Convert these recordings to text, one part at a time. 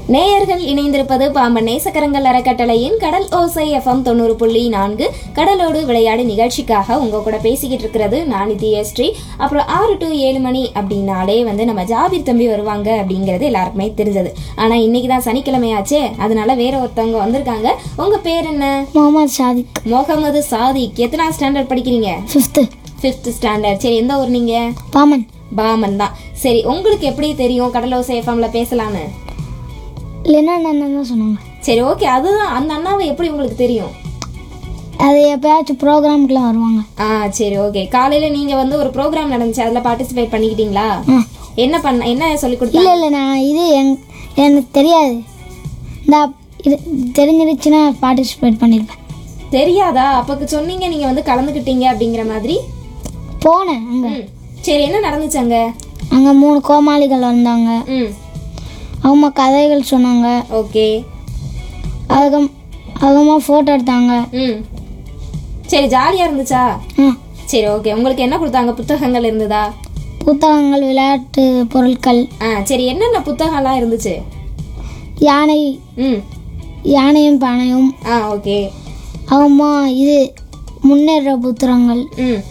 நேயர்கள் இணைந்திருப்பது பாம்பன் நேசக்கரங்கள் அறக்கட்டளையின் கடல் ஓசை எஃப்எம் தொண்ணூறு புள்ளி நான்கு கடலோடு விளையாடு நிகழ்ச்சிக்காக உங்க கூட பேசிக்கிட்டு இருக்கிறது நான் நித்யஸ்ரீ அப்புறம் ஆறு டு ஏழு மணி அப்படின்னாலே வந்து நம்ம ஜாபீர் தம்பி வருவாங்க அப்படிங்கிறது எல்லாருக்குமே தெரிஞ்சது ஆனா இன்னைக்கு தான் சனிக்கிழமையாச்சே அதனால வேற ஒருத்தவங்க வந்திருக்காங்க உங்க பேர் என்ன முகமது சாதிக் முகமது சாதிக் எத்தனாம் ஸ்டாண்டர்ட் படிக்கிறீங்க ஃபிஃப்த்து ஃபிஃப்த் ஸ்டாண்டர்ட் சரி எந்த ஊர் நீங்க பாமன் பாமன் தான் சரி உங்களுக்கு எப்படி தெரியும் கடலோசை எஃப்எம்ல பேசலான்னு இல்லைன்னா அண்ணன் தான் சொன்னாங்க சரி ஓகே அதுதான் அந்த அண்ணாவை எப்படி உங்களுக்கு தெரியும் அது எப்பயாச்சும் ப்ரோக்ராமுக்குலாம் வருவாங்க ஆ சரி ஓகே காலையில நீங்க வந்து ஒரு ப்ரோக்ராம் நடந்துச்சு அதுல பார்ட்டிசிபேட் பண்ணிக்கிட்டீங்களா ஆ என்ன பண்ண என்ன சொல்லி இல்லை கொடுத்தாங்க இல்லை நான் இது எங் எனக்கு தெரியாது இந்த இது தெரிஞ்சிருச்சுன்னா பார்ட்டிசிபேட் பண்ணியிருப்பேன் தெரியாதா அப்பக்கு சொன்னீங்க நீங்க வந்து கலந்துக்கிட்டீங்க அப்படிங்கிற மாதிரி போனேன் அங்கே ம். சரி என்ன நடந்துச்சு அங்க அங்கே மூணு கோமாளிகள் வந்தாங்க ம் அவங்க கதைகள் சொன்னாங்க ஓகே அதுக்கு அதுக்கப்புறமா ஃபோட்டோ எடுத்தாங்க ம் சரி ஜாலியா இருந்துச்சா ஆ சரி ஓகே உங்களுக்கு என்ன கொடுத்தாங்க புத்தகங்கள் இருந்ததா புத்தகங்கள் விளையாட்டு பொருட்கள் ஆ சரி என்னென்ன புத்தகம்லாம் இருந்துச்சு யானை ம் யானையும் பானையும் ஆ ஓகே அவமா இது முன்னேற புத்தகங்கள் ம்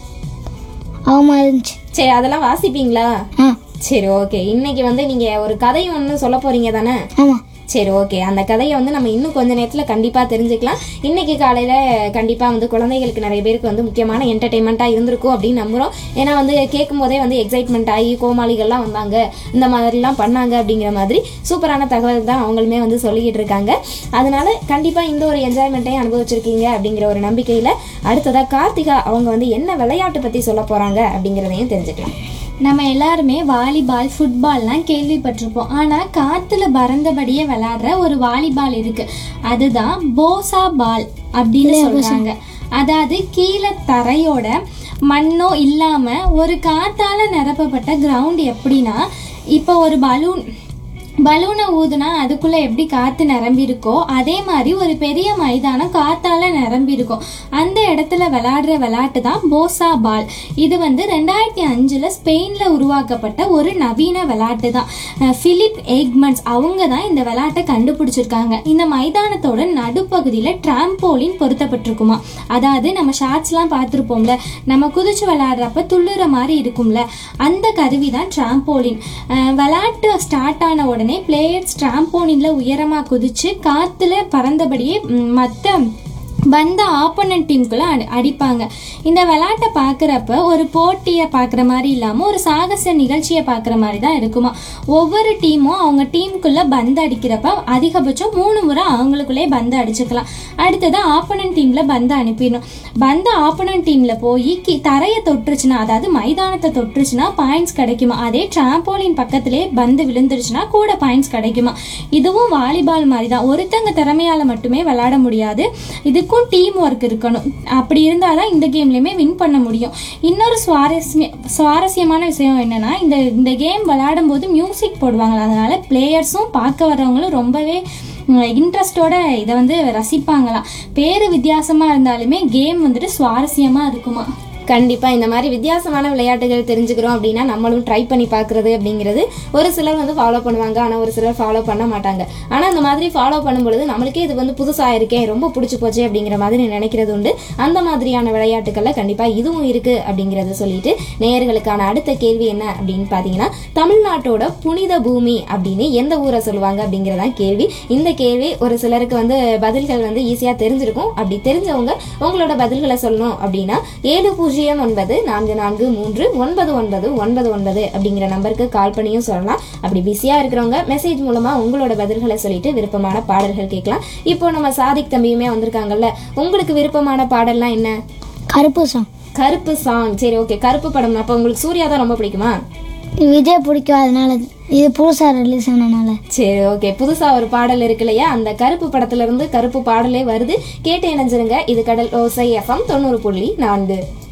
அவமா இருந்துச்சு சரி அதெல்லாம் வாசிப்பீங்களா ஆ சரி ஓகே இன்னைக்கு வந்து நீங்க ஒரு கதை ஒன்று சொல்ல போறீங்க தானே ஆமாம் சரி ஓகே அந்த கதையை வந்து நம்ம இன்னும் கொஞ்ச நேரத்தில் கண்டிப்பாக தெரிஞ்சுக்கலாம் இன்னைக்கு காலையில் கண்டிப்பாக வந்து குழந்தைகளுக்கு நிறைய பேருக்கு வந்து முக்கியமான என்டர்டைன்மெண்ட்டாக இருந்திருக்கும் அப்படின்னு நம்புகிறோம் ஏன்னா வந்து கேட்கும் போதே வந்து எக்ஸைட்மெண்ட் ஆகி கோமாளிகள்லாம் வந்தாங்க இந்த மாதிரிலாம் பண்ணாங்க அப்படிங்கிற மாதிரி சூப்பரான தகவல் தான் அவங்களுமே வந்து சொல்லிக்கிட்டு இருக்காங்க அதனால கண்டிப்பாக இந்த ஒரு என்ஜாய்மெண்ட்டையும் அனுபவிச்சிருக்கீங்க அப்படிங்கிற ஒரு நம்பிக்கையில் அடுத்ததாக கார்த்திகா அவங்க வந்து என்ன விளையாட்டு பற்றி சொல்ல போகிறாங்க அப்படிங்கிறதையும் தெரிஞ்சுக்கலாம் நம்ம எல்லாருமே வாலிபால் ஃபுட்பால்லாம் கேள்விப்பட்டிருப்போம் ஆனால் காற்றுல பறந்தபடியே விளையாடுற ஒரு வாலிபால் இருக்கு அதுதான் போசா பால் அப்படின்னு சொல்றாங்க அதாவது கீழே தரையோட மண்ணோ இல்லாம ஒரு காத்தால நிரப்பப்பட்ட கிரவுண்ட் எப்படின்னா இப்போ ஒரு பலூன் பலூனை ஊதுனா அதுக்குள்ள எப்படி காத்து நிரம்பி இருக்கோ அதே மாதிரி ஒரு பெரிய மைதானம் காத்தால நிரம்பி இருக்கும் அந்த இடத்துல விளையாடுற விளையாட்டு தான் போசா பால் இது வந்து ரெண்டாயிரத்தி அஞ்சுல ஸ்பெயின்ல உருவாக்கப்பட்ட ஒரு நவீன விளையாட்டு தான் அஹ் பிலிப் எக்மன்ஸ் அவங்க தான் இந்த விளையாட்டை கண்டுபிடிச்சிருக்காங்க இந்த மைதானத்தோட நடுப்பகுதியில டிராம்போலின் பொருத்தப்பட்டிருக்குமா அதாவது நம்ம ஷார்ட்ஸ்லாம் பார்த்துருப்போம்ல நம்ம குதிச்சு விளையாடுறப்ப துள்ளுற மாதிரி இருக்கும்ல அந்த கருவி தான் டிராம்போலின் விளையாட்டு ஸ்டார்ட் ஆன உடனே பிளேயர்ஸ் டிராம்போலின்ல உயரமா குதிச்சு காத்துல பறந்தபடியே மற்ற வந்த ஆப்போனன்ட் டீமுக்குள்ள அடி அடிப்பாங்க இந்த விளையாட்டை பார்க்குறப்ப ஒரு போட்டியை பார்க்குற மாதிரி இல்லாமல் ஒரு சாகச நிகழ்ச்சியை பார்க்குற மாதிரி தான் இருக்குமா ஒவ்வொரு டீமும் அவங்க டீமுக்குள்ள பந்து அடிக்கிறப்ப அதிகபட்சம் மூணு முறை அவங்களுக்குள்ளே பந்து அடிச்சுக்கலாம் அடுத்தது ஆப்போனன்ட் டீம்ல பந்து அனுப்பிடணும் பந்து ஆப்போனன்ட் டீம்ல போய் கி தரையை தொட்டுருச்சுன்னா அதாவது மைதானத்தை தொட்டுருச்சுன்னா பாயிண்ட்ஸ் கிடைக்குமா அதே டிராம்போலின் பக்கத்திலே பந்து விழுந்துருச்சுன்னா கூட பாயிண்ட்ஸ் கிடைக்குமா இதுவும் வாலிபால் மாதிரி தான் ஒருத்தங்க திறமையால மட்டுமே விளையாட முடியாது இதுக்கும் டீம் ஒர்க் இருக்கணும் அப்படி இருந்தால் தான் இந்த கேம்லையுமே வின் பண்ண முடியும் இன்னொரு சுவாரஸ்ய சுவாரஸ்யமான விஷயம் என்னன்னா இந்த இந்த கேம் விளையாடும் போது மியூசிக் போடுவாங்க அதனால பிளேயர்ஸும் பார்க்க வர்றவங்களும் ரொம்பவே இன்ட்ரெஸ்டோட இதை வந்து ரசிப்பாங்களாம் பேர் வித்தியாசமாக இருந்தாலுமே கேம் வந்துட்டு சுவாரஸ்யமாக இருக்குமா கண்டிப்பாக இந்த மாதிரி வித்தியாசமான விளையாட்டுகள் தெரிஞ்சுக்கிறோம் அப்படின்னா நம்மளும் ட்ரை பண்ணி பார்க்குறது அப்படிங்கிறது ஒரு சிலர் வந்து ஃபாலோ பண்ணுவாங்க ஆனால் ஒரு சிலர் ஃபாலோ பண்ண மாட்டாங்க ஆனால் இந்த மாதிரி ஃபாலோ பண்ணும்பொழுது நம்மளுக்கே இது வந்து புதுசாக இருக்கே ரொம்ப பிடிச்சி போச்சு அப்படிங்கிற மாதிரி நினைக்கிறது உண்டு அந்த மாதிரியான விளையாட்டுகளில் கண்டிப்பாக இதுவும் இருக்குது அப்படிங்கிறத சொல்லிட்டு நேயர்களுக்கான அடுத்த கேள்வி என்ன அப்படின்னு பார்த்தீங்கன்னா தமிழ்நாட்டோட புனித பூமி அப்படின்னு எந்த ஊரை சொல்லுவாங்க அப்படிங்கிறதான் கேள்வி இந்த கேள்வி ஒரு சிலருக்கு வந்து பதில்கள் வந்து ஈஸியாக தெரிஞ்சிருக்கும் அப்படி தெரிஞ்சவங்க உங்களோட பதில்களை சொல்லணும் அப்படின்னா ஏழு பூஜ்ஜியம் ஒன்பது நான்கு நான்கு மூன்று ஒன்பது ஒன்பது ஒன்பது ஒன்பது அப்படிங்கிற நம்பருக்கு கால் பண்ணியும் சொல்லலாம் அப்படி பிஸியாக இருக்கிறவங்க மெசேஜ் மூலமாக உங்களோட பதில்களை சொல்லிட்டு விருப்பமான பாடல்கள் கேட்கலாம் இப்போ நம்ம சாதிக் தம்பியுமே வந்திருக்காங்கல்ல உங்களுக்கு விருப்பமான பாடல்லாம் என்ன கருப்பு சாங் கருப்பு சாங் சரி ஓகே கருப்பு படம் அப்போ உங்களுக்கு சூர்யா தான் ரொம்ப பிடிக்குமா விஜய் பிடிக்கும் அதனால இது புதுசாக ரிலீஸ் ஆனனால சரி ஓகே புதுசா ஒரு பாடல் இருக்கு இல்லையா அந்த கருப்பு படத்துல இருந்து கருப்பு பாடலே வருது கேட்டு இணைஞ்சிருங்க இது கடல் ஓசை எஃப்எம் தொண்ணூறு புள்ளி நான்கு